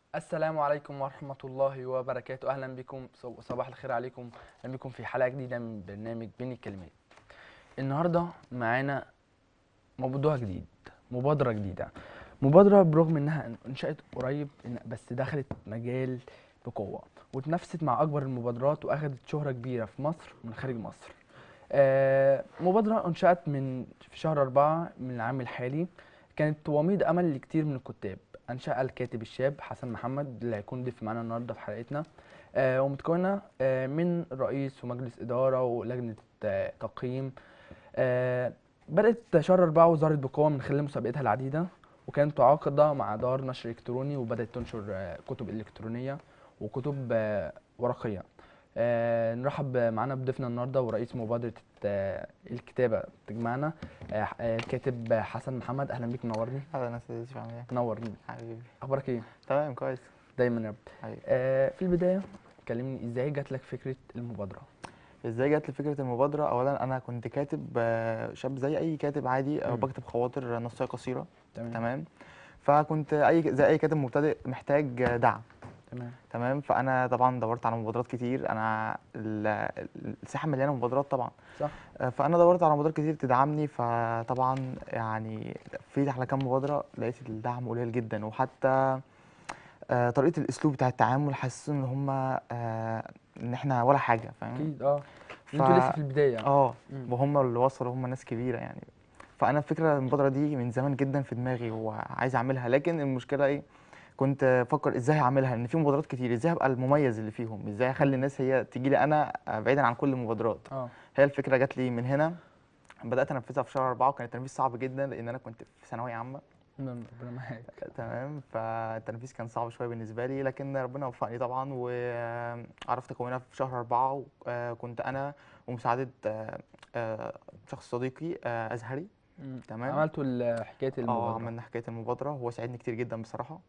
السلام عليكم ورحمة الله وبركاته أهلا بكم صب- صباح الخير عليكم أهلا بكم في حلقة جديدة من برنامج بين الكلمات النهاردة معانا موضوع جديد مبادرة جديدة مبادرة برغم إنها انشأت قريب إن- بس دخلت مجال بقوة واتنافست مع أكبر المبادرات وأخدت شهرة كبيرة في مصر ومن خارج مصر آه، مبادرة انشأت من في شهر أربعة من العام الحالي كانت وميض أمل لكتير من الكتاب أنشأ الكاتب الشاب حسن محمد اللي هيكون ضيف معانا النهارده في حلقتنا آه، ومتكونة آه، من رئيس ومجلس إدارة ولجنة آه، تقييم آه، بدأت شهر أربعة وظهرت بقوة من خلال مسابقاتها العديدة وكانت تعاقد مع دار نشر إلكتروني وبدأت تنشر آه، كتب إلكترونية وكتب آه، ورقية آه، نرحب معانا بضيفنا النهارده ورئيس مبادرة آه، الكتابة تجمعنا آه، آه، الكاتب حسن محمد أهلا بيك منورني اهلا يا استاذ يوسف عامل ايه؟ منورني حبيبي أخبارك إيه؟ تمام كويس دايما يا رب حبيبي آه، في البداية كلمني ازاي جات لك فكرة المبادرة ازاي جات لي فكره المبادره اولا انا كنت كاتب آه، شاب زي اي كاتب عادي آه، مم. بكتب خواطر نصيه قصيره تمام تمام فكنت اي زي اي كاتب مبتدئ محتاج آه، دعم تمام تمام فانا طبعا دورت على مبادرات كتير انا ال- الساحه مليانه مبادرات طبعا صح آه، فانا دورت على مبادرات كتير تدعمني فطبعا يعني في على كام مبادره لقيت الدعم قليل جدا وحتى آه، طريقه الاسلوب بتاع التعامل حسسوا ان هم ان احنا ولا حاجه فاهم اكيد اه ف- انتوا لسه في البداية اه مم. وهم اللي وصلوا هم ناس كبيره يعني فانا الفكره المبادره دي من زمان جدا في دماغي وعايز اعملها لكن المشكله ايه كنت افكر ازاي هعملها لان في مبادرات كتير ازاي هبقى المميز اللي فيهم ازاي اخلي الناس هي تيجي لي انا آه، بعيدا عن كل المبادرات اه هي الفكره جات لي من هنا بدات انفذها في شهر أربعة وكان التنفيذ صعب جدا لان انا كنت في ثانويه عامه نعم، ربنا معاك تمام فالتنفيذ كان صعب شويه بالنسبه لي لكن ربنا وفقني طبعا وعرفت اكونها في شهر أربعة وكنت انا ومساعده آه، آه، شخص صديقي آه، ازهري مم. تمام. عملتوا ال- حكاية اه المبادرة عملنا حكايه المبادره وهو ساعدني كتير جدا بصراحه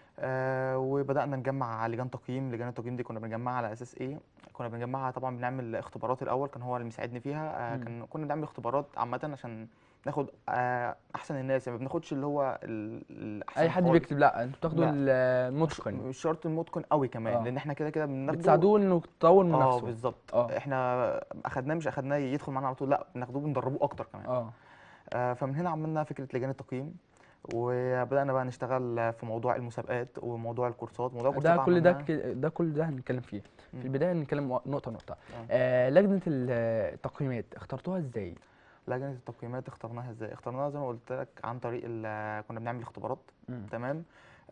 آه وبدانا نجمع لجان تقييم لجان التقييم دي كنا بنجمعها على اساس ايه كنا بنجمعها طبعا بنعمل اختبارات الاول كان هو اللي مساعدني فيها آه مم. كان كنا بنعمل اختبارات عامه عشان ناخد آه احسن الناس يعني ما بناخدش اللي هو ال- الاحسن اي حد خالص. بيكتب لا انتوا بتاخدوا لا. ال- المتقن مش شرط المتقن قوي كمان آه. لان احنا كده كده بناخده بتساعدوه انه يطور من اه نفسه بالظبط آه. احنا اخدناه مش اخدناه يدخل معانا على طول لا بناخدوه بندربوه اكتر كمان اه آه، فمن هنا عملنا فكره لجان التقييم وبدانا بقى نشتغل في موضوع المسابقات وموضوع الكورسات موضوع الكورسات ده كل ده عملناه- ك- ده كل ده هنتكلم فيه مم. في البداية نتكلم نقطة نقطة آه. آه لجنة التقييمات اخترتوها ازاي؟ لجنه التقييمات اخترناها ازاي اخترناها زي ما قلت لك عن طريق ال- كنا بنعمل اختبارات مم. تمام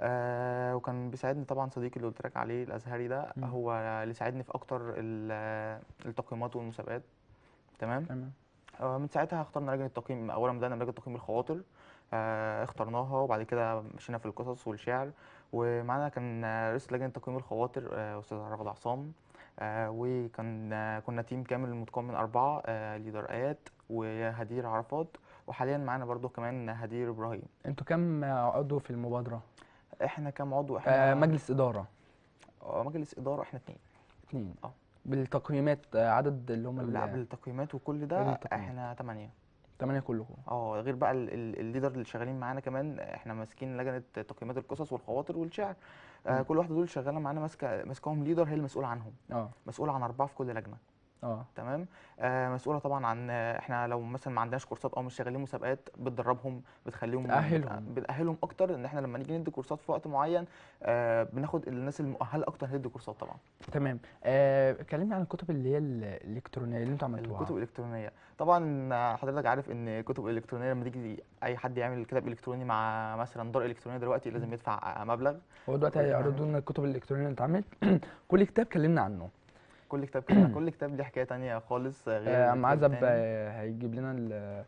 آه وكان بيساعدني طبعا صديقي اللي قلت لك عليه الازهري ده مم. هو اللي ساعدني في اكتر ال- التقييمات والمسابقات تمام تمام آه، من ساعتها اخترنا لجنة التقييم أولا بدأنا بلجنة تقييم الخواطر آه، اخترناها وبعد كده مشينا في القصص والشعر ومعانا كان آه، رئيس لجنة تقييم الخواطر آه، أستاذ رغد عصام آه، وكان آه، كنا تيم كامل متكون من أربعة آه، ليدر آيات وهدير عرفات وحاليا معانا برضو كمان هدير إبراهيم انتوا كام عضو في المبادرة؟ احنا كام عضو احنا آه مجلس إدارة آه، مجلس إدارة احنا اتنين اتنين اه. بالتقييمات آه، عدد اللي هم لا ال- بالتقييمات وكل لجنة ده التقييم. احنا تمانية تمانية كلكم اه غير بقى ال- ال- الليدر اللي شغالين معانا كمان احنا ماسكين لجنه تقييمات القصص والخواطر والشعر آه مم. كل واحده دول شغاله معانا ماسكه ماسكاهم ليدر هي المسؤوله عنهم اه مسؤوله عن اربعه في كل لجنه اه تمام آه مسؤوله طبعا عن آه، احنا لو مثلا ما عندناش كورسات او مش شغالين مسابقات بتدربهم بتخليهم تأهلهم. بتاهلهم اكتر ان احنا لما نيجي ندي كورسات في وقت معين آه بناخد الناس المؤهله اكتر ندي كورسات طبعا تمام آه كلمني عن الكتب اللي هي ال- الإلكترونية اللي انتوا عملتوها الكتب الالكترونيه طبعا آه، حضرتك عارف ان الكتب الالكترونيه لما تيجي اي حد يعمل كتاب الكتروني مع مثلا دار الكترونيه دلوقتي لازم يدفع آه، مبلغ هو دلوقتي كل- هيعرضوا لنا الكتب الإلكترونية اللي اتعملت كل كتاب كلمنا عنه كل كتاب كده كل كتاب ليه حكايه تانية خالص آه، غير آه، عم الكتاب عزب التاني. آه، هيجيب لنا ال-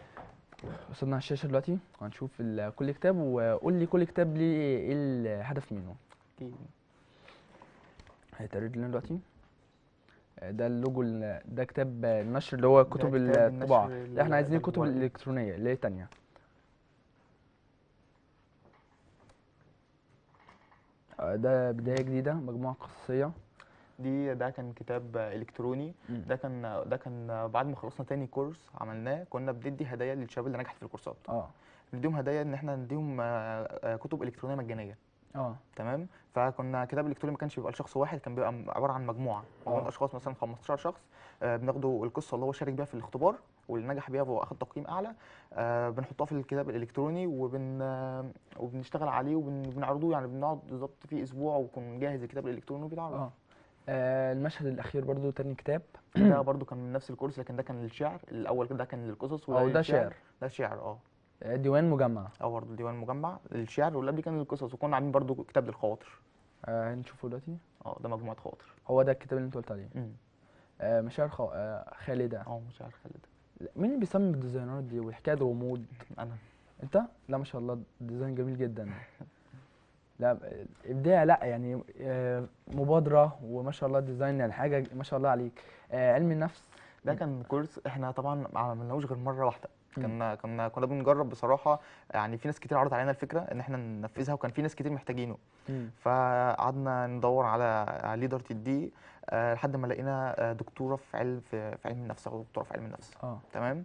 وصلنا على الشاشة دلوقتي وهنشوف ال- كل كتاب وقول لي كل كتاب ليه ايه الهدف منه أكيد. هيتعرض لنا دلوقتي آه، ده اللوجو ال- ده كتاب النشر اللي هو كتب كتاب الطباعة النشر لا احنا عايزين ال- الكتب الورقي. الإلكترونية اللي هي تانية آه، ده بداية جديدة مجموعة قصصية دي ده كان كتاب آه، الكتروني مم. ده كان ده كان آه، بعد ما خلصنا تاني كورس عملناه كنا بندي هدايا للشباب اللي نجحت في الكورسات اه نديهم هدايا ان احنا نديهم آه، آه، كتب الكترونيه مجانيه اه تمام فكنا كتاب الكتروني ما كانش بيبقى لشخص واحد كان بيبقى م- عباره عن مجموعه مجموعه آه. اشخاص مثلا 15 شخص آه، بناخدوا القصه اللي هو شارك بيها في الاختبار واللي نجح بيها واخد تقييم اعلى آه، بنحطها في الكتاب الالكتروني وبن آه، وبنشتغل عليه وبنعرضه يعني بنقعد بالظبط في اسبوع ويكون جاهز الكتاب الالكتروني وبيتعرض اه آه، المشهد الاخير برضو تاني كتاب ده برضو كان من نفس الكورس لكن ده كان للشعر الاول ده كان للقصص او ده للشعر. شعر ده شعر اه آه، ديوان مجمع اه برضه ديوان مجمع للشعر واللي قبل كان للقصص وكنا عاملين برضه كتاب للخواطر آه، هنشوفه دلوقتي اه ده مجموعه خواطر هو ده الكتاب اللي انت قلت عليه امم آه، مشاعر خ... آه، خالدة اه مش عارف خالد لا، مين اللي بيصمم الديزاينات دي والحكايه غموض انا انت لا ما شاء الله ديزاين جميل جدا لا آه، ابداع لا يعني آه، مبادره وما شاء الله ديزاين يعني حاجه ما شاء الله عليك آه، علم النفس ده كان كورس احنا طبعا ما عملناهوش غير مره واحده مم. كنا كنا كنا بنجرب بصراحه يعني في ناس كتير عرضت علينا الفكره ان احنا ننفذها وكان في ناس كتير محتاجينه مم. فقعدنا ندور على ليدر تدي آه، لحد ما لقينا آه، دكتوره في علم في في علم النفس او دكتوره في علم النفس اه تمام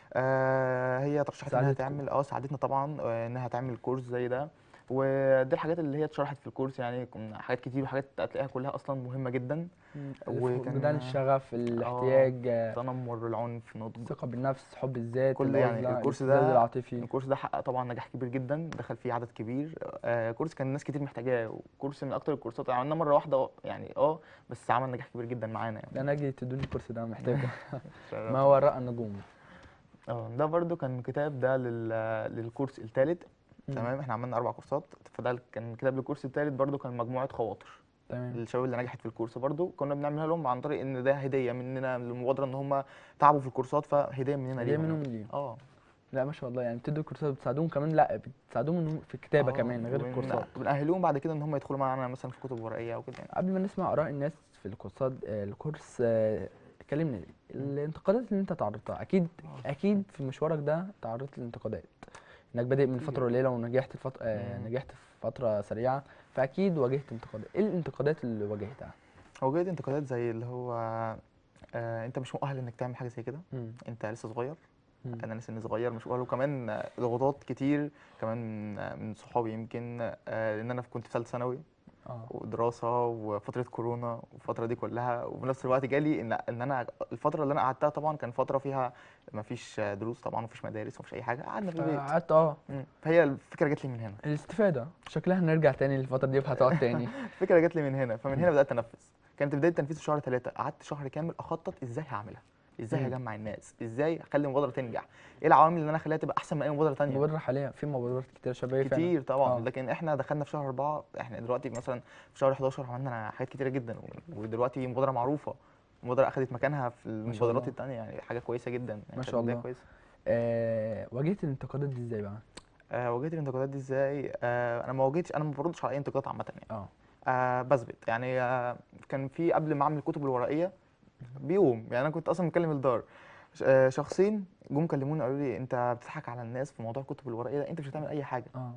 آه هي ترشحت انها ساعدتكم. تعمل اه ساعدتنا طبعا آه، انها تعمل كورس زي ده ودي الحاجات اللي هي اتشرحت في الكورس يعني كنا حاجات كتير وحاجات هتلاقيها كلها اصلا مهمه جدا وكان- فقدان الشغف الاحتياج آه، التنمر العنف نضج الثقه بالنفس حب الذات كل يعني العزلة، الكورس الابتزاز ده- العاطفي الكورس ده حقق طبعا نجاح كبير جدا دخل فيه عدد كبير آه كورس كان ناس كتير محتاجاه وكورس من اكتر الكورسات عملناه مره واحده يعني اه بس عمل نجاح كبير جدا معانا يعني ده انا اجي تدوني الكورس ده محتاجه ما شرفنا. وراء النجوم اه ده برضو كان كتاب ده لل... للكورس الثالث مم. تمام احنا عملنا اربع كورسات فده كان كتاب للكورس الثالث برضو كان مجموعه خواطر تمام الشباب اللي نجحت في الكورس برضو كنا بنعملها لهم عن طريق ان ده هديه مننا للمبادره ان هم تعبوا في الكورسات فهديه مننا هديه ليهم منهم يعني. ليهم اه لا ما شاء الله يعني بتدوا كورسات بتساعدوهم كمان لا بتساعدوهم إنهم في الكتابه آه، كمان غير وبن- الكورسات بنأهلهم بعد كده ان هم يدخلوا معانا مثلا في كتب ورقيه او كده يعني قبل ما نسمع اراء الناس في الكورسات آه، الكورس آه، كلمني الانتقادات اللي انت تعرضتها اكيد اكيد في مشوارك ده تعرضت للانتقادات انك بادئ من أكيد. فتره قليله ونجحت الفت... آه، مم. نجحت في فتره سريعه فاكيد واجهت انتقادات ايه الانتقادات اللي واجهتها هو جاي انتقادات زي اللي هو آه انت مش مؤهل انك تعمل حاجه زي كده مم. انت لسه صغير مم. انا لسه صغير مش مؤهل وكمان آه، ضغوطات كتير كمان من آه، من صحابي يمكن آه لان انا كنت في ثالثه ثانوي اه ودراسه وفتره كورونا والفتره دي كلها وفي نفس الوقت جالي ان ان انا الفتره اللي انا قعدتها طبعا كان فتره فيها ما فيش دروس طبعا ما فيش مدارس ما فيش اي حاجه قعدنا في البيت قعدت اه مم. فهي الفكره جت لي من هنا الاستفاده شكلها هنرجع تاني للفتره دي وهتقعد تاني الفكره جت لي من هنا فمن هنا بدات انفذ كانت بدايه تنفيذ في شهر ثلاثة قعدت شهر كامل اخطط ازاي هعملها ازاي مم. هجمع الناس ازاي اخلي المبادره تنجح ايه العوامل اللي انا اخليها تبقى احسن من اي مبادره تانية مبادره حاليا في مبادرات كتير شبابيه فعلا كتير طبعا آه. لكن احنا دخلنا في شهر أربعة احنا دلوقتي مثلا في شهر 11 عملنا حاجات كتيره جدا و- ودلوقتي مبادره معروفه مبادره اخذت مكانها في شاء المبادرات الله. التانية يعني حاجه كويسه جدا يعني ما كانت شاء بداية الله. كويسه آه واجهت الانتقادات دي ازاي بقى آه واجهت الانتقادات دي ازاي آه انا ما واجهتش انا ما بردش على اي انتقاد عامه يعني اه آه بثبت يعني آه كان في قبل ما اعمل الكتب الورقيه بيوم يعني انا كنت اصلا مكلم الدار ش- آه شخصين جم كلموني قالوا لي انت بتضحك على الناس في موضوع الكتب الورقيه ده انت مش هتعمل اي حاجه اه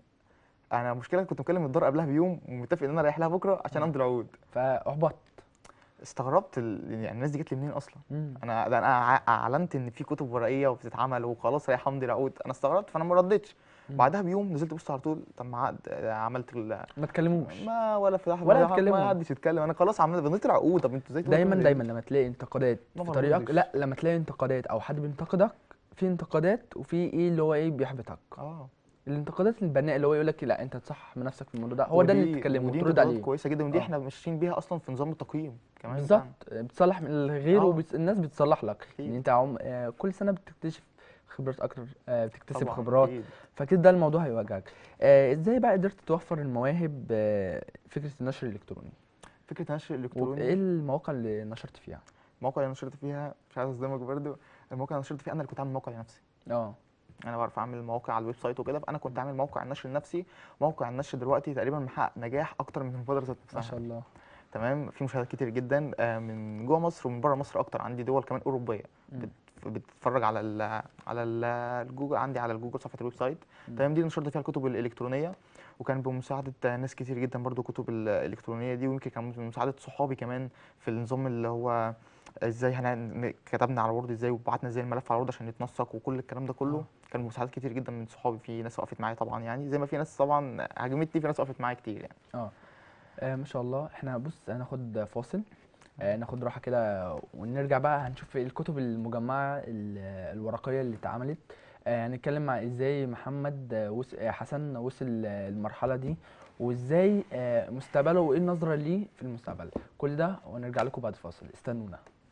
انا مشكله كنت مكلم الدار قبلها بيوم ومتفق ان انا رايح لها بكره عشان آه. امضي العقود فاحبطت استغربت ال... يعني الناس دي جت لي منين اصلا مم. انا ده انا ع- اعلنت ان في كتب ورقيه وبتتعمل وخلاص رايح امضي العقود انا استغربت فانا ما ردتش مم. بعدها بيوم نزلت بص على طول طب ما عقد آه، عملت ال... ما تكلموش ما ولا فتح ولا ولا حد- يتكلموا. ما حدش يتكلم انا خلاص عملت بنيت العقود طب انتوا ازاي تقولوا دايما كده؟ دايما لما تلاقي انتقادات ما في طريقك بردش. لا لما تلاقي انتقادات او حد بينتقدك في انتقادات وفي ايه اللي هو ايه بيحبطك اه الانتقادات البناء اللي هو يقول لك لا انت تصحح من نفسك في الموضوع ده هو ده اللي ودي- تتكلمه ودي وترد انتقادات عليه كويسه جدا ودي آه. احنا ماشيين بيها اصلا في نظام التقييم كمان بالظبط بتصلح من الغير آه. والناس بتصلح لك أكيد. يعني انت عم... آه، كل سنه بتكتشف خبرات اكتر آه، بتكتسب طبعاً، خبرات أكيد. فكده ده الموضوع هيواجهك آه، ازاي بقى قدرت توفر المواهب آه، فكره النشر الالكتروني فكره نشر وايه الالكتروني المواقع اللي نشرت فيها الموقع اللي نشرت فيها مش عايز اصدمك برضو الموقع اللي نشرت فيه انا اللي كنت عامل موقع لنفسي اه انا بعرف اعمل مواقع على الويب سايت وكده فانا كنت عامل موقع النشر لنفسي موقع النشر دلوقتي تقريبا محقق نجاح اكتر من المبادره ذات ما نفسها شاء الله تمام في مشاهدات كتير جدا آه، من جوه مصر ومن بره مصر اكتر عندي دول كمان اوروبيه مم. بت- بتتفرج على ال على ال الجوجل عندي على الجوجل صفحه الويب سايت مم. تمام دي اللي نشرت فيها الكتب الالكترونيه وكان بمساعده ناس كتير جدا برضو كتب الالكترونيه دي ويمكن كان بمساعده صحابي كمان في النظام اللي هو ازاي هن... كتبنا على وورد ازاي وبعتنا ازاي الملف على وورد عشان يتنسق وكل الكلام ده كله آه. كان مساعدات كتير جدا من صحابي في ناس وقفت معايا طبعا يعني زي ما في ناس طبعا هاجمتني في ناس وقفت معايا كتير يعني اه آه، ما شاء الله احنا بص هناخد فاصل آه، ناخد راحة كده ونرجع بقى هنشوف الكتب المجمعة ال- الورقية اللي اتعملت آه، هنتكلم مع ازاي محمد آه، وص- آه، حسن وصل آه، المرحلة دي وازاي آه، مستقبله وايه النظرة ليه في المستقبل كل ده ونرجع لكم بعد فاصل استنونا